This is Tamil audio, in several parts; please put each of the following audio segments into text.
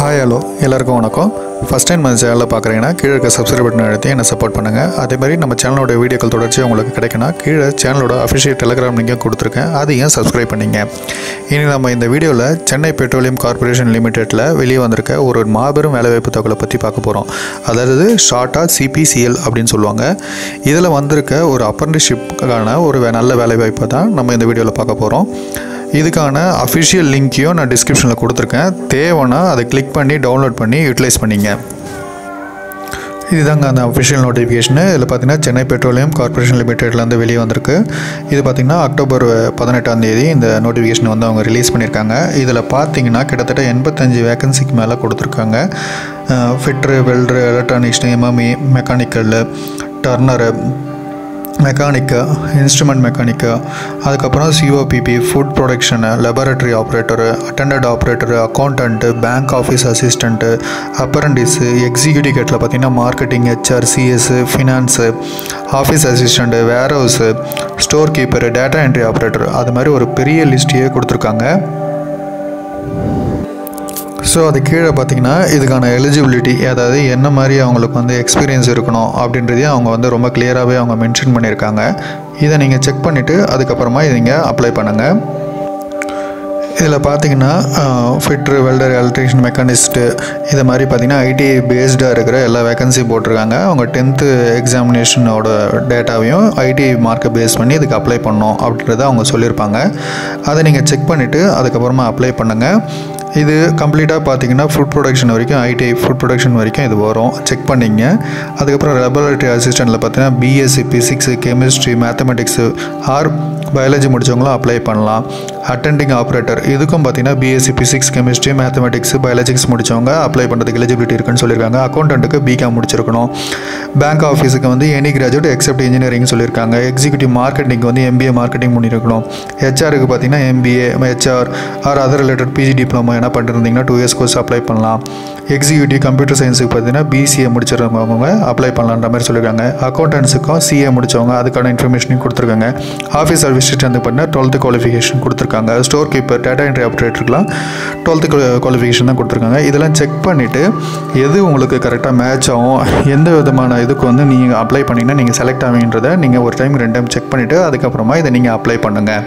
ஹாய் ஹலோ எல்லாருக்கும் வணக்கம் ஃபஸ்ட் டைம் நம்ம சேனலில் பார்க்குறீங்கன்னா கீழே இருக்க சப்ஸ்கிரைப் பட்டன் அழுத்தி என்னை சப்போர்ட் பண்ணுங்கள் அதே மாதிரி நம்ம சேனலோட வீடியோக்கள் தொடர்ச்சி உங்களுக்கு கிடைக்குன்னா கீழே சேனலோட அஃபிஷியல் டெலிகிராம் லிங்கும் கொடுத்துருக்கேன் அதையும் சப்ஸ்கிரைப் பண்ணிங்க இனி நம்ம இந்த வீடியோவில் சென்னை பெட்ரோலியம் கார்ப்பரேஷன் லிமிடெட்டில் வெளியே வந்திருக்க ஒரு மாபெரும் வேலைவாய்ப்பு தகவலை பற்றி பார்க்க போகிறோம் அதாவது ஷார்ட்டாக சிபிசிஎல் அப்படின்னு சொல்லுவாங்க இதில் வந்திருக்க ஒரு அப்ரண்டிஷிப்கான ஒரு வே- நல்ல வேலைவாய்ப்பை தான் நம்ம இந்த வீடியோவில் பார்க்க போகிறோம் இதுக்கான அஃபிஷியல் லிங்க்கையும் நான் டிஸ்கிரிப்ஷனில் கொடுத்துருக்கேன் தேவைன்னா அதை கிளிக் பண்ணி டவுன்லோட் பண்ணி யூட்டிலைஸ் பண்ணிங்க இதுதாங்க அந்த அஃபிஷியல் நோட்டிஃபிகேஷனு இதில் பார்த்தீங்கன்னா சென்னை பெட்ரோலியம் கார்ப்பரேஷன் லிமிடெட்லேருந்து வெளியே வந்திருக்கு இது பார்த்தீங்கன்னா அக்டோபர் பதினெட்டாம் தேதி இந்த நோட்டிஃபிகேஷன் வந்து அவங்க ரிலீஸ் பண்ணியிருக்காங்க இதில் பார்த்தீங்கன்னா கிட்டத்தட்ட எண்பத்தஞ்சு வேகன்சிக்கு மேலே கொடுத்துருக்காங்க fitter welder electronics M M E mechanical turner mechanic instrument mechanic அதுக்கப்புறம் C O P P food production laboratory operator attendant operator accountant bank office assistant apprentice executive கேட்டில் பார்த்தீங்கன்னா marketing HR CS finance office assistant warehouse store keeper data entry operator அது மாதிரி ஒரு பெரிய லிஸ்ட்டையே கொடுத்துருக்காங்க ஸோ அது கீழே பார்த்தீங்கன்னா இதுக்கான எலிஜிபிலிட்டி அதாவது என்ன மாதிரி அவங்களுக்கு வந்து எக்ஸ்பீரியன்ஸ் இருக்கணும் அப்படின்றதையும் அவங்க வந்து ரொம்ப கிளியராகவே அவங்க மென்ஷன் பண்ணியிருக்காங்க இதை நீங்கள் செக் பண்ணிவிட்டு அதுக்கப்புறமா இதை நீங்கள் அப்ளை பண்ணுங்கள் இதில் பார்த்தீங்கன்னா ஃபிட்ரு வெல்டர் எலக்ட்ரிஷியன் மெக்கானிஸ்ட்டு இது மாதிரி பார்த்தீங்கன்னா ஐடி பேஸ்டாக இருக்கிற எல்லா வேகன்சி போட்டிருக்காங்க அவங்க டென்த்து எக்ஸாமினேஷனோட டேட்டாவையும் ஐடி மார்க்கை பேஸ் பண்ணி இதுக்கு அப்ளை பண்ணோம் அப்படின்றத அவங்க சொல்லியிருப்பாங்க அதை நீங்கள் செக் பண்ணிவிட்டு அதுக்கப்புறமா அப்ளை பண்ணுங்கள் இது கம்ப்ளீட்டாக பார்த்தீங்கன்னா ஃபுட் ப்ரொடக்ஷன் வரைக்கும் ஐடிஐ ஃபுட் ப்ரொடக்ஷன் வரைக்கும் இது வரும் செக் பண்ணிங்க அதுக்கப்புறம் லெபரட்டரி அசிஸ்டண்ட்டில் பார்த்தீங்கன்னா BSc physics chemistry mathematics or biology முடிச்சவங்களும் அப்ளை பண்ணலாம் அட்டெண்டிங் ஆப்ரேட்டர் இதுக்கும் பார்த்தீங்கன்னா பிஎஸ்சி பிசிக்ஸ் கெமிஸ்ட்ரி மேத்தமெட்டிக்ஸ் பயாலஜிக்ஸ் முடிச்சவங்க அப்ளை பண்ணுறதுக்கு எலிஜிபிலிட்டி இருக்குன்னு சொல்லியிருக்காங்க அக்கௌண்டண்ட்டுக்கு பிகாம் முடிச்சிருக்கணும் பேங்க் ஆஃபீஸுக்கு வந்து எனி கிராஜுவேட் எக்ஸப்ட் இன்ஜினியரிங் சொல்லியிருக்காங்க எக்ஸிக்யூட்டிவ் மார்க்கெட்டிங் வந்து எம்பிஏ மார்க்கெட்டிங் பண்ணியிருக்கணும் ஹெச்ஆருக்கு பார்த்தீங்கன்னா MBA HR or other related PG diploma என்ன பண்ணிருந்தீங்கன்னா டூ இயர்ஸ் கோர்ஸ் அப்ளை பண்ணலாம் எக்ஸிக்யூட்டிவ் கம்ப்யூட்டர் சயின்ஸுக்கு பார்த்தீங்கன்னா பிசிஏ முடிச்சிருக்கவங்க அப்ளை பண்ணலான்ற மாதிரி சொல்லியிருக்காங்க அக்கௌண்டன்ஸுக்கும் சிஏ முடிச்சவங்க அதுக்கான இன்ஃபர்மேஷனையும் கொடுத்துருக்காங்க ஆஃபீஸ் அட்மினிஸ்ட்ரேட் வந்து பார்த்தீங்கன்னா டுவெல்த்து குவாலிஃபிகேஷன் கொடுத்துருக்காங்க ஸ்டோர் கீப்பர் டேட்டா என்ட்ரி ஆப்ரேட்டருக்குலாம் டுவெல்த்து குவாலிஃபிகேஷன் தான் கொடுத்துருக்காங்க இதெல்லாம் செக் பண்ணிவிட்டு எது உங்களுக்கு கரெக்டாக மேட்ச் ஆகும் எந்த விதமான இதுக்கு வந்து நீங்கள் அப்ளை பண்ணிங்கன்னா நீங்கள் செலக்ட் ஆவீங்கன்றதை நீங்கள் ஒரு டைம் ரெண்டு டைம் செக் பண்ணிவிட்டு அதுக்கப்புறமா இதை நீங்கள் அப்ளை பண்ணுங்கள்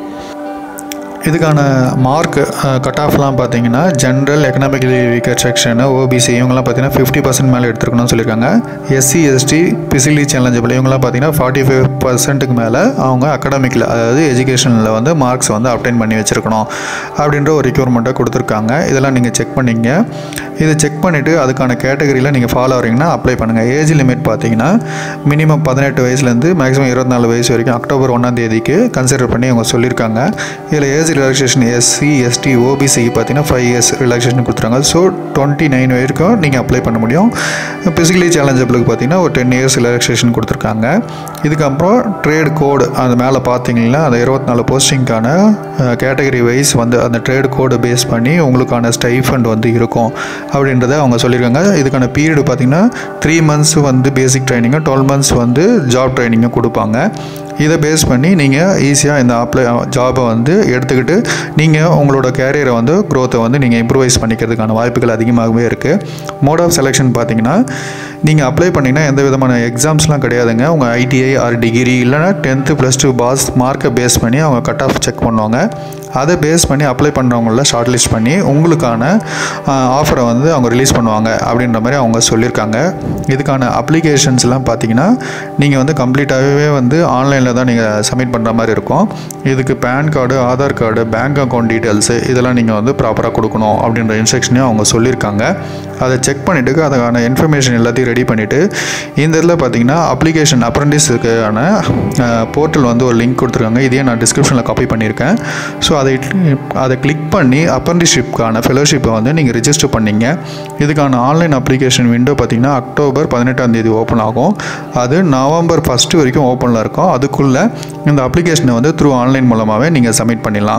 இதுக்கான மார்க் கட் ஆஃப்லாம் பார்த்தீங்கன்னா general economically weaker section OBC இவங்கெல்லாம் பார்த்தீங்கன்னா ஃபிஃப்டி பர்சன்ட் மேலே எடுத்துருக்கணும்னு சொல்லியிருக்காங்க எஸ்சி எஸ்டி பிசிலி சேலஞ்சபிள் இவங்கெல்லாம் பார்த்தீங்கன்னா ஃபார்ட்டி ஃபைவ் பர்சன்ட்டுக்கு மேலே அவங்க அகடமிக்கில் அதாவது எஜுகேஷனில் வந்து மார்க்ஸ் வந்து அப்டைன் பண்ணி வச்சுருக்கணும் அப்படின்ற ஒரு ரெக்யூர்மெண்ட்டை கொடுத்துருக்காங்க இதெல்லாம் நீங்கள் செக் பண்ணிங்க இதை செக் பண்ணிவிட்டு அதுக்கான கேட்டகரியில் நீங்கள் ஃபாலோ ஆகிறீங்கன்னா அப்ளை பண்ணுங்கள் ஏஜ் லிமிட் பார்த்தீங்கன்னா மினிமம் பதினெட்டு வயசுலேருந்து மேக்ஸிமம் இருபத்தி நாலு வயசு வரைக்கும் அக்டோபர் ஒன்றாம் தேதிக்கு கன்சிடர் பண்ணி அவங்க சொல்லியிருக்காங்க இதில் ஏஜ் ரிலாக்ஸேஷன் எஸ்சி எஸ்டி ஓபிசிக்கு பார்த்தீங்கன்னா ஃபைவ் இயர்ஸ் ரிலாக்ஸேஷன் கொடுத்துருக்காங்க ஸோ டுவெண்ட்டி நைன் வரைக்கும் நீங்கள் அப்ளை பண்ண முடியும் பிசிக்கலி சேலஞ்சபிளுக்கு பார்த்தீங்கன்னா ஒரு டென் இயர்ஸ் ரிலாக்ஸேஷன் கொடுத்துருக்காங்க இதுக்கப்புறம் ட்ரேட் கோடு அது மேலே பார்த்தீங்கன்னா அந்த இருபத்தி நாலு போஸ்டிங்க்கான கேட்டகரி வைஸ் வந்து அந்த ட்ரேட் கோடு பேஸ் பண்ணி உங்களுக்கான ஸ்டைஃபண்ட் வந்து இருக்கும் அப்படின்றத அவங்க சொல்லியிருக்காங்க இதுக்கான பீரியடு பார்த்தீங்கன்னா த்ரீ மந்த்ஸ் வந்து பேசிக் ட்ரைனிங்கும் டுவெல் மந்த்ஸ் வந்து ஜாப் ட்ரைனிங்கும் கொடுப்பாங்க இதை பேஸ் பண்ணி நீங்கள் ஈஸியாக இந்த அப்ளை ஜாபை வந்து எடுத்துக்கிட்டு நீங்கள் உங்களோட கேரியரை வந்து க்ரோத்தை வந்து நீங்கள் இம்ப்ரூவைஸ் பண்ணிக்கிறதுக்கான வாய்ப்புகள் அதிகமாகவே இருக்குது மோட் ஆஃப் செலெக்ஷன் பார்த்தீங்கன்னா நீங்கள் அப்ளை பண்ணிங்கன்னா எந்த விதமான எக்ஸாம்ஸ்லாம் கிடையாதுங்க உங்கள் ஐடிஐ ஆர் டிகிரி இல்லைனா டென்த்து ப்ளஸ் டூ பாஸ் மார்க்கை பேஸ் பண்ணி அவங்க கட் ஆஃப் செக் பண்ணுவாங்க அதை பேஸ் பண்ணி அப்ளை பண்ணுறவங்கள ஷார்ட் லிஸ்ட் பண்ணி உங்களுக்கான ஆஃபரை வந்து அவங்க ரிலீஸ் பண்ணுவாங்க அப்படின்ற மாதிரி அவங்க சொல்லியிருக்காங்க இதுக்கான அப்ளிகேஷன்ஸ்லாம் பார்த்தீங்கன்னா நீங்கள் வந்து கம்ப்ளீட்டாகவே வந்து ஆன்லைனில் தான் நீங்கள் சப்மிட் பண்ணுற மாதிரி இருக்கும் இதுக்கு PAN card Aadhaar card bank account details இதெல்லாம் நீங்கள் வந்து ப்ராப்பராக கொடுக்கணும் அப்படின்ற இன்ஸ்ட்ரக்ஷனையும் அவங்க சொல்லியிருக்காங்க அதை செக் பண்ணிவிட்டு அதுக்கான இன்ஃபர்மேஷன் எல்லாத்தையும் ரெடி பண்ணிவிட்டு இந்த இதில் பார்த்தீங்கன்னா அப்ளிகேஷன் அப்ரண்டிஸுக்கான போர்ட்டல் வந்து ஒரு லிங்க் கொடுத்துருக்காங்க இதையே நான் டிஸ்கிரிப்ஷனில் காப்பி பண்ணியிருக்கேன் ஸோ அதை அதை கிளிக் பண்ணி அப்ரண்டிஸ்ஷிப்க்கான ஃபெலோஷிப்பை வந்து நீங்கள் ரிஜிஸ்டர் பண்ணீங்க இதுக்கான ஆன்லைன் அப்ளிகேஷன் விண்டோ பார்த்தீங்கன்னா அக்டோபர் பதினெட்டாம் தேதி ஓப்பன் ஆகும் அது நவம்பர் ஃபஸ்ட்டு வரைக்கும் ஓப்பனில் இருக்கும் அதுக்குள்ளே இந்த அப்ளிகேஷனை வந்து த்ரூ ஆன்லைன் மூலமாகவே நீங்கள் சப்மிட் பண்ணிடலாம்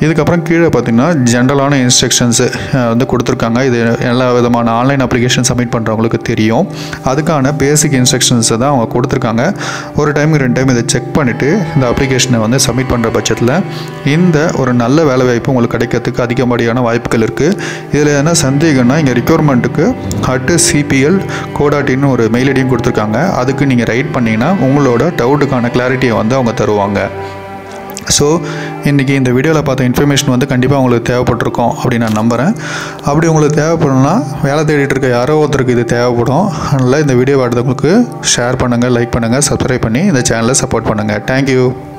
இதுக்கப்புறம் கீழே பார்த்தீங்கன்னா ஜென்ரலான இன்ஸ்ட்ரக்ஷன்ஸு வந்து கொடுத்துருக்காங்க இது எல்லா விதமான ஆன்லைன் அப்ளிகேஷன் சப்மிட் பண்ணுறவங்களுக்கு தெரியும் அதுக்கான பேசிக் இன்ஸ்ட்ரக்ஷன்ஸை தான் அவங்க கொடுத்துருக்காங்க ஒரு டைமுக்கு ரெண்டு டைம் இதை செக் பண்ணிவிட்டு இந்த அப்ளிகேஷனை வந்து சப்மிட் பண்ணுற பட்சத்தில் இந்த ஒரு நல்ல வேலை வாய்ப்பு உங்களுக்கு கிடைக்கிறதுக்கு அதிகப்படியான வாய்ப்புகள் இருக்குது இதில் என்ன சந்தேகம்னா இங்கே ரிக்வயர்மெண்ட்டுக்கு அட்டு சிபிஎல் கோடாட்டின்னு ஒரு மெயில் ஐடியும் கொடுத்துருக்காங்க அதுக்கு நீங்கள் ரைட் பண்ணிங்கன்னா உங்களோட டவுட்டுக்கான கிளாரிட்டியை வந்து அவங்க தருவாங்க ஸோ இன்றைக்கி இந்த வீடியோவில் பார்த்த இன்ஃபர்மேஷன் வந்து கண்டிப்பாக உங்களுக்கு தேவைப்பட்டிருக்கும் அப்படின்னு நான் நம்புகிறேன் அப்படி உங்களுக்கு தேவைப்படணும்னா வேலை தேடிட்டு இருக்க யாரோ ஒருத்தருக்கு இது தேவைப்படும் அதனால் இந்த வீடியோ அடுத்தவங்களுக்கு ஷேர் பண்ணுங்கள் லைக் பண்ணுங்கள் சப்ஸ்கிரைப் பண்ணி இந்த சேனலை சப்போர்ட் பண்ணுங்கள் தேங்க்யூ